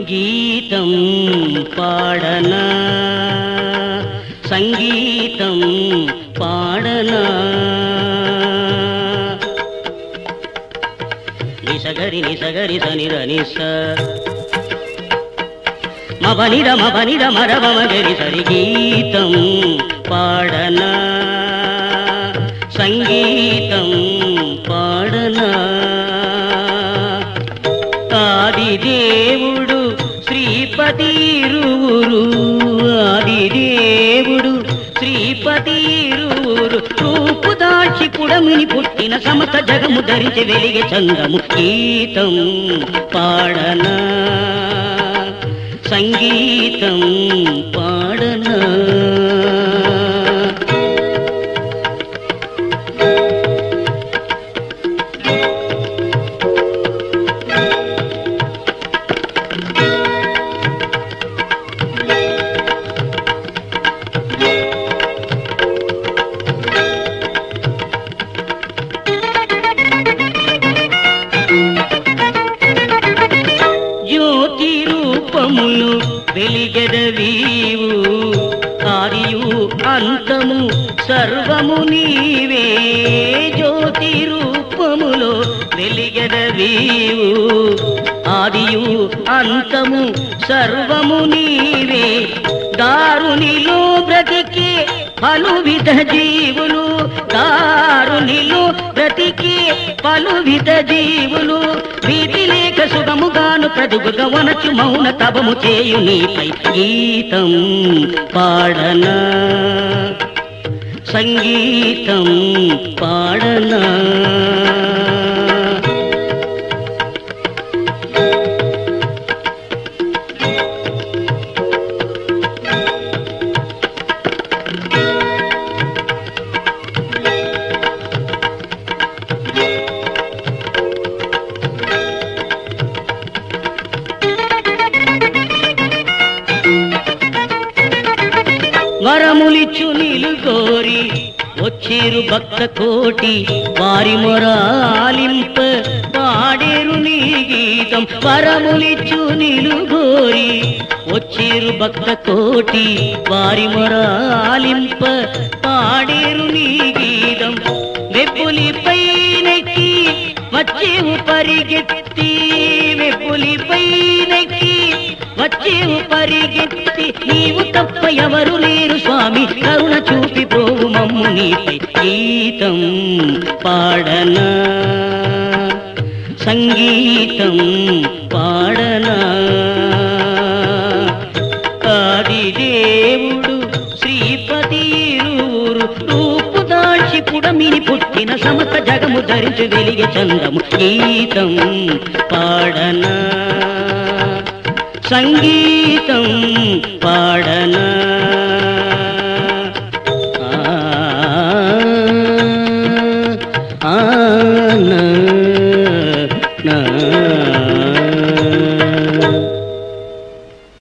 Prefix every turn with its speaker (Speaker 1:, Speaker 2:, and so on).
Speaker 1: గీతం పాడనా సంగీతం పాడనా నిసగరి నిసగరి సనిర నిస మబనిర మబనిర మరవ మగరి సరి గీతం పాడనా సంగీతం పాడనా ఆది దేవుడు శ్రీపతిరువురు ఆది దేవుడు శ్రీపతిరువురు రూపు దాల్చి పుడమిని పుట్టిన సమత జగము ధరించి వెలిగే చందము గీతం పాడనా సంగీతం పాడనా జ్యోతి రూపములు వెలిగెదవీవు ఆదియు అంతము సర్వము నీవే జ్యోతి రూపములో వెలిగెదవీవు ఆదియు అంతము సర్వము నీవే దారునిలో బ్రతికే పలువిధ జీవులు దారునిలో బ్రతికే పలువిధ జీవులు వీటి లేక సుగముగాను ప్రదుగుగా వనచు మౌన తపము చేయు నీపై గీతం పాడనా సంగీతం పాడనా వరములిచ్చు నీలు కోరి వచ్చేరు భక్త కోటి వారి మొరాలింప పాడేరు నీ గీతం వరములిచ్చు నీలు కోరి వచ్చేరు భక్త కోటి వారి మొరాలింప పాడేరు నీ గీతం వెప్పులిపై నెక్కి వచ్చేవు పరిగెత్తి వెప్పులిపై నెక్కి వచ్చేవు పరిగెత్తి నీవు తప్ప ఎవరు లేరు స్వామి కరుణ చూపి పోవు మమ్ము నీపై గీతం పాడనా సంగీతం పాడనా ఆది దేవుడు శ్రీపతి ఇరువురు రూపు దాల్చి పుడమిని పుట్టిన సమత జగము ధరించి వెలిగే చందము గీతం పాడనా సంగీతం పాడనా